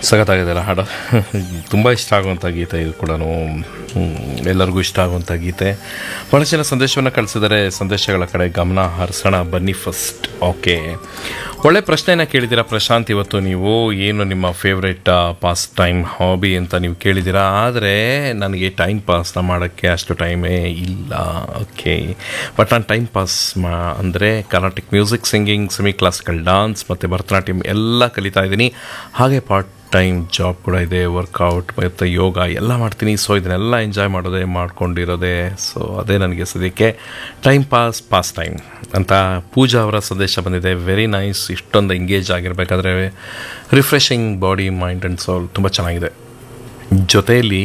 ಸಖತ್ತಾಗಿದೆಯಲ್ಲ ಹಾಡು ತುಂಬ ಇಷ್ಟ ಆಗುವಂಥ ಗೀತೆ ಇದು ಕೂಡ ಎಲ್ಲರಿಗೂ ಇಷ್ಟ ಆಗುವಂಥ ಗೀತೆ ಭಾಳ ಜನ ಸಂದೇಶವನ್ನು ಕಳಿಸಿದರೆ ಸಂದೇಶಗಳ ಕಡೆ ಗಮನ ಹರಿಸೋಣ ಬನ್ನಿ ಫಸ್ಟ್ ಓಕೆ ಒಳ್ಳೆ ಪ್ರಶ್ನೆನ ಕೇಳಿದ್ದೀರಾ ಪ್ರಶಾಂತ್ ಇವತ್ತು ನೀವು ಏನು ನಿಮ್ಮ ಫೇವ್ರೆಟ್ ಪಾಸ್ ಟೈಮ್ ಹಾಬಿ ಅಂತ ನೀವು ಕೇಳಿದ್ದೀರಾ ಆದರೆ ನನಗೆ ಟೈಮ್ ಪಾಸ್ನ ಮಾಡೋಕ್ಕೆ ಅಷ್ಟು ಟೈಮೇ ಇಲ್ಲ ಓಕೆ ಬಟ್ ನಾನು ಟೈಮ್ ಪಾಸ್ ಮಾ ಅಂದರೆ Carnatic music singing semi classical dance ಮತ್ತು ಭರತನಾಟ್ಯಂ ಎಲ್ಲ ಕಲಿತಾ ಇದ್ದೀನಿ ಹಾಗೆ ಪಾರ್ಟ್ ಟೈಮ್ ಜಾಬ್ ಕೂಡ ಇದೆ ವರ್ಕೌಟ್ ಮತ್ತು ಯೋಗ ಎಲ್ಲ ಮಾಡ್ತೀನಿ ಸೊ ಇದನ್ನೆಲ್ಲ ಎಂಜಾಯ್ ಮಾಡೋದೇ ಮಾಡ್ಕೊಂಡಿರೋದೆ ಸೊ ಅದೇ ನನಗೆ ಸದ್ಯಕ್ಕೆ ಟೈಮ್ ಪಾಸ್ ಪಾಸ್ ಟೈಮ್ ಅಂತ ಪೂಜಾ ಅವರ ಸಂದೇಶ ಬಂದಿದೆ ವೆರಿ ನೈಸ್ ಇಷ್ಟೊಂದು ಎಂಗೇಜ್ ಆಗಿರಬೇಕಾದ್ರೆ refreshing body mind and soul ತುಂಬ ಚೆನ್ನಾಗಿದೆ ಜೊತೆಯಲ್ಲಿ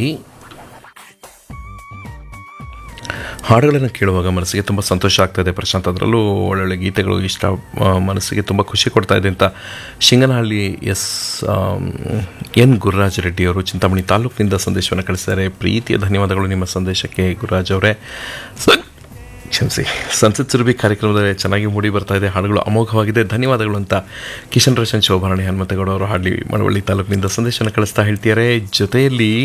ಹಾಡುಗಳನ್ನು ಕೇಳುವಾಗ ಮನಸ್ಸಿಗೆ ತುಂಬ ಸಂತೋಷ ಆಗ್ತಾಯಿದೆ ಪ್ರಶಾಂತ್ ಅದರಲ್ಲೂ ಒಳ್ಳೊಳ್ಳೆ ಗೀತೆಗಳು ಇಷ್ಟ ಆ, ಮನಸ್ಸಿಗೆ ತುಂಬ ಖುಷಿ ಕೊಡ್ತಾ ಇದೆ ಅಂತ ಶಿಂಗನಹಳ್ಳಿ ಎಸ್ ಆಮ್, ಎನ್ ಗುರುರಾಜ್ ರೆಡ್ಡಿ ಅವರು ಚಿಂತಾಮಣಿ ತಾಲೂಕಿನಿಂದ ಸಂದೇಶವನ್ನು ಕಳಿಸಿದ್ದಾರೆ ಪ್ರೀತಿಯ ಧನ್ಯವಾದಗಳು ನಿಮ್ಮ ಸಂದೇಶಕ್ಕೆ ಗುರುರಾಜ್ ಅವರೇ ಸ- ಕ್ಷಮಿಸಿ ಸಂಸತ್ ಸುರಭಿ ಕಾರ್ಯಕ್ರಮದಲ್ಲಿ ಚೆನ್ನಾಗಿ ಮೂಡಿ ಬರ್ತಾ ಇದೆ ಹಾಡುಗಳು ಅಮೋಘವಾಗಿದೆ ಧನ್ಯವಾದಗಳು ಅಂತ ಕಿಶನ್ ರೋಷನ್ ಶೋಭಾರಾಣಿ ಹನುಮಂತಗೌಡ ಅವರು ಹಾಡ್ಲಿ ಮಳವಳ್ಳಿ ತಾಲೂಕಿನಿಂದ ಸಂದೇಶವನ್ನು ಕಳಿಸ್ತಾ ಹೇಳ್ತಿದ್ದಾರೆ ಜೊತೆಯಲ್ಲಿ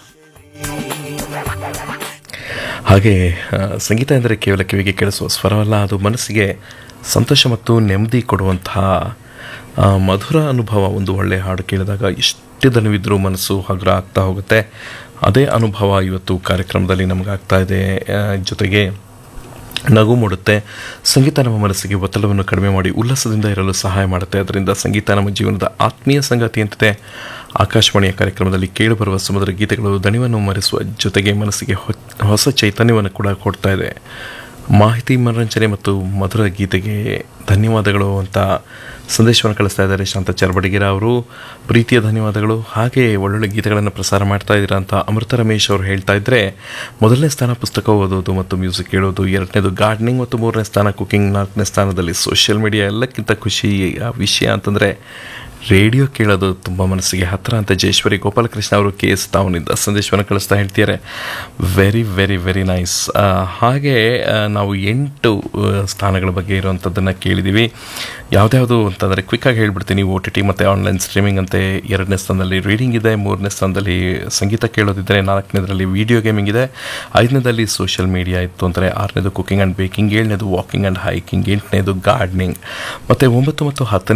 ಹಾಗೆ ಆ, ಸಂಗೀತ ಎಂದರೆ ಕೇವಲ ಕಿವಿಗೆ ಕೇಳಿಸುವ ಸ್ವರವಲ್ಲ ಅದು ಮನಸ್ಸಿಗೆ ಸಂತೋಷ ಮತ್ತು ನೆಮ್ಮದಿ ಕೊಡುವಂತಹ ಆ, ಮಧುರ ಅನುಭವ ಒಂದು ಒಳ್ಳೆಯ ಹಾಡು ಕೇಳಿದಾಗ ಎಷ್ಟೇ ದನವಿದ್ರೂ ಮನಸ್ಸು ಹಗುರ ಆಗ್ತಾ ಹೋಗುತ್ತೆ ಅದೇ ಅನುಭವ ಇವತ್ತು ಕಾರ್ಯಕ್ರಮದಲ್ಲಿ ನಮಗಾಗ್ತಾ ಇದೆ ಆ, ಜೊತೆಗೆ ನಗು ಮೂಡುತ್ತೆ ಸಂಗೀತ ನಮ್ಮ ಮನಸ್ಸಿಗೆ ಒತ್ತಡವನ್ನು ಕಡಿಮೆ ಮಾಡಿ ಉಲ್ಲಾಸದಿಂದ ಇರಲು ಸಹಾಯ ಮಾಡುತ್ತೆ ಅದರಿಂದ ಸಂಗೀತ ನಮ್ಮ ಜೀವನದ ಆತ್ಮೀಯ ಸಂಗತಿಯಂತೆ ಆಕಾಶವಾಣಿಯ ಕಾರ್ಯಕ್ರಮದಲ್ಲಿ ಕೇಳಿಬರುವ ಸಮುದ್ರ ಗೀತೆಗಳು ದಣಿವನ್ನು ಮರೆಸುವ ಜೊತೆಗೆ ಮನಸ್ಸಿಗೆ ಹೊ- ಹೊಸ ಚೈತನ್ಯವನ್ನು ಕೂಡ ಕೊಡ್ತಾ ಇದೆ ಮಾಹಿತಿ ಮನರಂಜನೆ ಮತ್ತು ಮಧುರ ಗೀತೆಗೆ ಧನ್ಯವಾದಗಳು ಅಂತ ಸಂದೇಶವನ್ನು ಕಳಿಸ್ತಾ ಇದ್ದಾರೆ ಶಾಂತ ಚರ್ಬಡಿಗಿರ ಅವರು ಪ್ರೀತಿಯ ಧನ್ಯವಾದಗಳು ಹಾಗೆ ಒಳ್ಳೊಳ್ಳೆ ಗೀತೆಗಳನ್ನು ಪ್ರಸಾರ ಮಾಡ್ತಾ ಇದ್ದೀರಾ ಅಂತ ಅಮೃತ ರಮೇಶ್ ಅವರು ಹೇಳ್ತಾ ಇದ್ದರೆ ಮೊದಲನೇ ಸ್ಥಾನ ಪುಸ್ತಕ ಓದೋದು ಮತ್ತು ಮ್ಯೂಸಿಕ್ ಕೇಳೋದು ಎರಡನೇದು ಗಾರ್ಡನಿಂಗ್ ಮತ್ತು ಮೂರನೇ ಸ್ಥಾನ ಕುಕಿಂಗ್ ನಾಲ್ಕನೇ ಸ್ಥಾನದಲ್ಲಿ ಸೋಷಿಯಲ್ ಮೀಡಿಯಾ ಎಲ್ಲಕ್ಕಿಂತ ಖುಷಿ ವಿಷಯ ಅಂತಂದರೆ ರೇಡಿಯೋ ಕೇಳೋದು ತುಂಬ ಮನಸ್ಸಿಗೆ ಹತ್ತಿರ ಅಂತ ಜಯೇಶ್ವರಿ ಗೋಪಾಲಕೃಷ್ಣ ಅವರು ಕೆ ಎಸ್ ತಾವನಿಂದ ಸಂದೇಶವನ್ನು ಕಳಿಸ್ತಾ ಹೇಳ್ತಿದ್ದಾರೆ ವೆರಿ ವೆರಿ ವೆರಿ ನೈಸ್ ಹಾಗೆ ಆ, ನಾವು ಎಂಟು ಆ, ಸ್ಥಾನಗಳ ಬಗ್ಗೆ ಇರುವಂಥದ್ದನ್ನು ಕೇಳಿದ್ದೀವಿ ಯಾವುದ್ಯಾವುದು ಅಂತಂದರೆ ಕ್ವಿಕ್ಕಾಗಿ ಹೇಳ್ಬಿಡ್ತೀನಿ ಓ ಟಿ ಟಿ ಮತ್ತು ಆನ್ಲೈನ್ ಸ್ಟ್ರೀಮಿಂಗ್ ಅಂತೆ ಎರಡನೇ ಸ್ಥಾನದಲ್ಲಿ ರೀಡಿಂಗ್ ಇದೆ ಮೂರನೇ ಸ್ಥಾನದಲ್ಲಿ ಸಂಗೀತ ಕೇಳೋದಿದ್ದರೆ ನಾಲ್ಕನೇದರಲ್ಲಿ ವಿಡಿಯೋ ಗೇಮಿಂಗ್ ಇದೆ ಐದನೇದಲ್ಲಿ ಸೋಷಿಯಲ್ ಮೀಡಿಯಾ ಇತ್ತು ಅಂದರೆ ಆರನೇದು ಕುಕಿಂಗ್ ಆ್ಯಂಡ್ ಬೇಕಿಂಗ್ ಏಳನೇದು ವಾಕಿಂಗ್ ಆ್ಯಂಡ್ ಹೈಕಿಂಗ್ ಎಂಟನೇದು ಗಾರ್ಡನಿಂಗ್ ಮತ್ತು ಒಂಬತ್ತು ಮತ್ತು ಹತ್ತನೇ